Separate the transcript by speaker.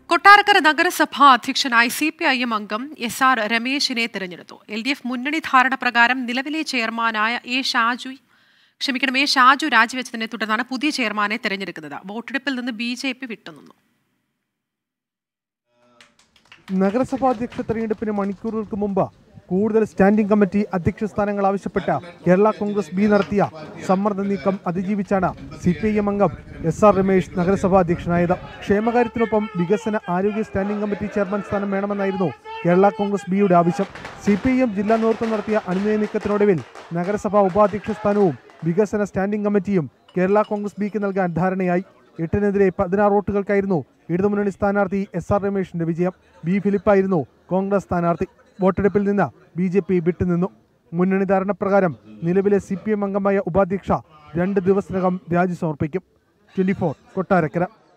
Speaker 1: കൊട്ടാരക്കര നഗരസഭാ അധ്യക്ഷനായി C P I M അംഗം എസ് ആർ രമേശിനെ തെരഞ്ഞെടുത്തു എൽ ഡി എഫ് മുന്നണി ധാരണ പ്രകാരം നിലവിലെ ചെയർമാനായ എ ഷാജു ക്ഷമിക്കണം എ ഷാജു രാജിവെച്ചതിനെ തുടർന്നാണ് പുതിയ ചെയർമാനെ തെരഞ്ഞെടുക്കുന്നത് വോട്ടെടുപ്പിൽ നിന്ന് ബി ജെ പി വിട്ടുനിന്നു
Speaker 2: നഗരസഭാ അധ്യക്ഷ തെരഞ്ഞെടുപ്പിന് മണിക്കൂറുകൾക്ക് മുമ്പ് കൂടുതൽ സ്റ്റാൻഡിംഗ് കമ്മിറ്റി അധ്യക്ഷ സ്ഥാനങ്ങൾ ആവശ്യപ്പെട്ട കേരള കോൺഗ്രസ് ബി നടത്തിയ സമ്മർദ്ദ നീക്കം അതിജീവിച്ചാണ് സി പി ഐ എം അംഗം എസ് ആർ രമേശ് നഗരസഭാ അധ്യക്ഷനായത് ക്ഷേമകാര്യത്തിനൊപ്പം വികസന ആരോഗ്യ സ്റ്റാൻഡിംഗ് കമ്മിറ്റി ചെയർമാൻ സ്ഥാനം വേണമെന്നായിരുന്നു കേരള കോൺഗ്രസ് ബിയുടെ ആവശ്യം സി പി ഐ എം ജില്ലാ നേതൃത്വം നടത്തിയ അനുനയ നീക്കത്തിനൊടുവിൽ നഗരസഭാ ഉപാധ്യക്ഷ സ്ഥാനവും വികസന സ്റ്റാൻഡിംഗ് കമ്മിറ്റിയും കേരള കോൺഗ്രസ് ബിക്ക് നൽകാൻ ധാരണയായി എട്ടിനെതിരെ പതിനാറ് വോട്ടുകൾക്കായിരുന്നു ഇടതുമുന്നണി സ്ഥാനാർത്ഥി എസ് ആർ രമേശിന്റെ വിജയം ബി ഫിലിപ്പായിരുന്നു കോൺഗ്രസ് സ്ഥാനാർത്ഥി വോട്ടെടുപ്പിൽ നിന്ന് ബി ജെ പി വിട്ടുനിന്നു മുന്നണി ധാരണപ്രകാരം നിലവിലെ സി പി എം അംഗമായ ഉപാധ്യക്ഷ രണ്ട് ദിവസത്തിനകം രാജി സമർപ്പിക്കും ട്വന്റി ഫോർ കൊട്ടാരക്കര